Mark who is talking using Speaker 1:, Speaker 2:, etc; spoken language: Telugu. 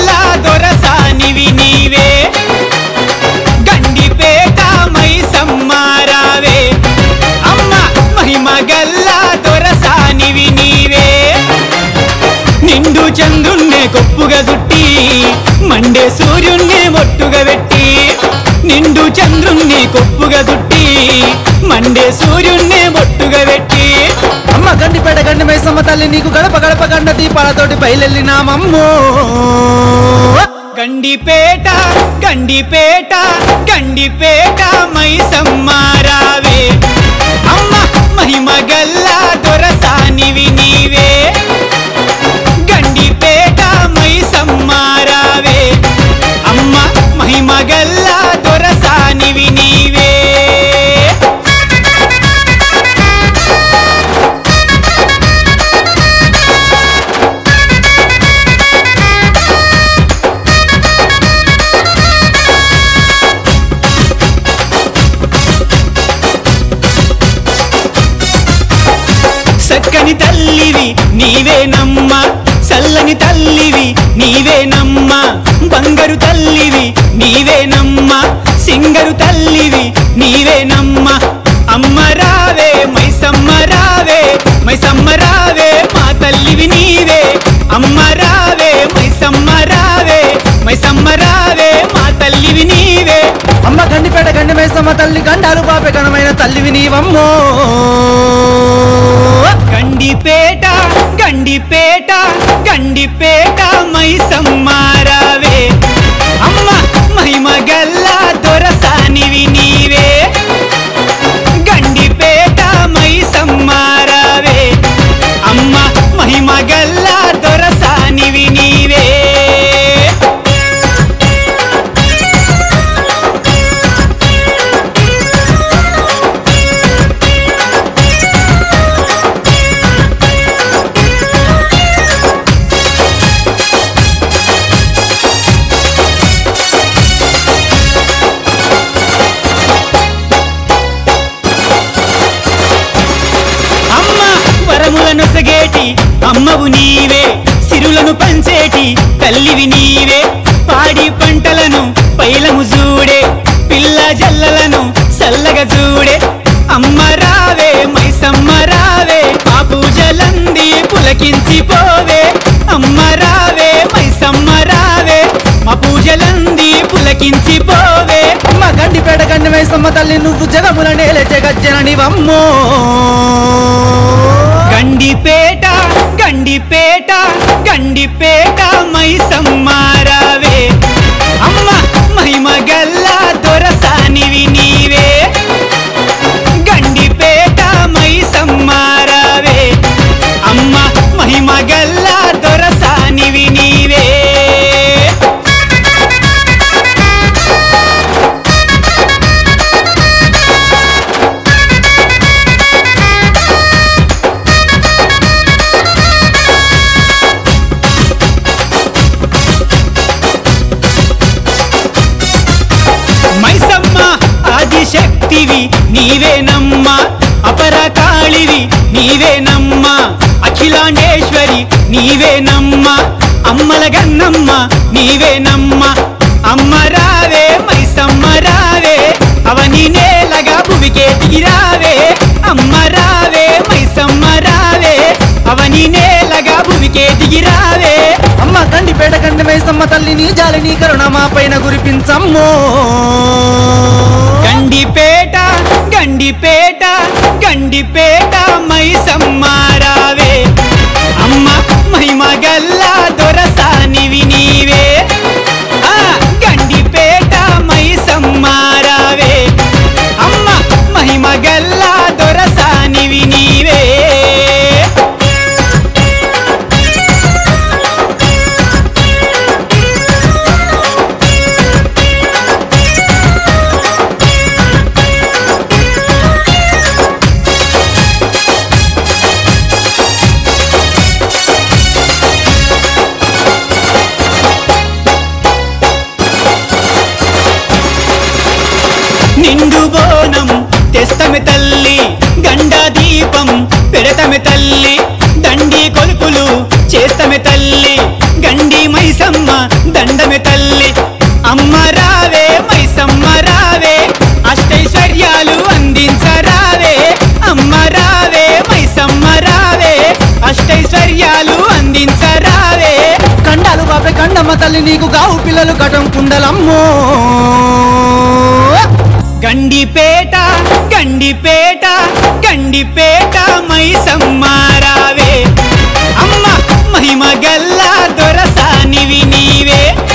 Speaker 1: గల్లా దొరసానివి నీవే గండిపేట మైసమ్మారావే అమ్మ మహిమ గల్లా దొరసానివి నీవే నిండు చంద్రున్నే కొప్పుగా చుట్టి మండే సూర్యున్నే మొట్టుగా పెట్టి నిండు చంద్రుణ్ణి కొప్పుగా చుట్టి మండే సూర్యున్నే మొట్టుగా పెట్టి
Speaker 2: అమ్మ గండిపేట గండి మైసమ్మ తల్లి నీకు గడప గడప గండ దీపాలతోటి బయలెళ్ళినామమ్మో
Speaker 1: గండిపేట గండిపేట గండిపేట మైసమ్మారావే అమ్మ మహిమ గల్లా దొరసానివి నీవే గండిపేట మైసమ్మారావే అమ్మ మహిమ గల్లా దొరసానివి నీవే సక్కని తల్లివి నీవేనమ్మ చల్లని తల్లివి నీవేనమ్మ బంగారు తల్లివి నీవేనమ్మ సింగరు తల్లివి నీవేనమ్మ అమ్మ రావే మైసమ్మ రావే మైసమ్మ రావే మా తల్లివి నీవే అమ్మ రావే మైసమ్మ రావే మైసమ్మ రావే మా తల్లివి నీవే
Speaker 2: అమ్మ గండిపేట గండి మైసమ్మ తల్లి గండాలు పాపే ఘనమైన తల్లివి నీవమ్మో
Speaker 1: గండిపేట గండిపేట గండిపేట మైసమ్మారావే అమ్మ మహిమ గల్లా దొరసానివి నీవే గండిపేట మైసమ్మారావే అమ్మ మహిమ గల్లా దొరసానివి నీవే అమ్మ వరములను సగేటి అమ్మవు నీవే సిరులను పంచేటి తల్లివి నీవే పాడి పంటలను పైలము చూడే పిల్ల జల్లలను సల్లగా చూడే అమ్మ రావే మైసమ్మ రావే ఆ పూజలంది పులకించి పోవే అమ్మ రావే మైసమ్మ రావే మా పూజలంది పులకించి పోవే
Speaker 2: అమ్మ గండిపేట గండి మైసమ్మ తల్లి నువ్వు జగముల నేలే జగజ్జననివమ్మో
Speaker 1: గండిపేట గండిపేట గండిపేట మైసమ్మారావే అమ్మ మహిమ గల్లా దొరసానివి నీవే గండిపేట మైసమ్మారావే అమ్మ మహిమ గల్లా దొరసానివి నీవే మైసమ్మ ఆదిశక్తివి నీవేనమ్మ అపరకాళివి నీవేనమ్మ అఖిలాండేశ్వరి నీవేనమ్మ అమ్మల గన్నమ్మ నీవేనమ్మ అమ్మ రావే మైసమ్మ రావే అవని నేలగా భువికే దిగిరావే అమ్మ రావే మైసమ్మ రావే అవని నేలగా భువికే దిగిరావే
Speaker 2: అమ్మ గండిపేట గండి మైసమ్మ తల్లి నీ జాలి నీ కరుణ మా పైన కురిపించమ్మో
Speaker 1: గండిపేట గండిపేట గండిపేట మైసమ్మారావే అమ్మ మహిమ గల్లా దొరసానివి నీవే ఆ గండిపేట మైసమ్మారావే అమ్మ మహిమ గల్లా దొరసానివి నీవే నిండు బోనం తెస్తమె తల్లి గండా దీపం పెడతమె తల్లి దండి కొలుపులు చేస్తమె తల్లి గండి మైసమ్మ దండి
Speaker 2: తల్లి నీకు గావు పిల్లలు కటం కుండలమ్మో
Speaker 1: గండిపేట గండిపేట గండిపేట మైసమ్మారావే అమ్మ మహిమ గల్లా దొరసానివి నీవే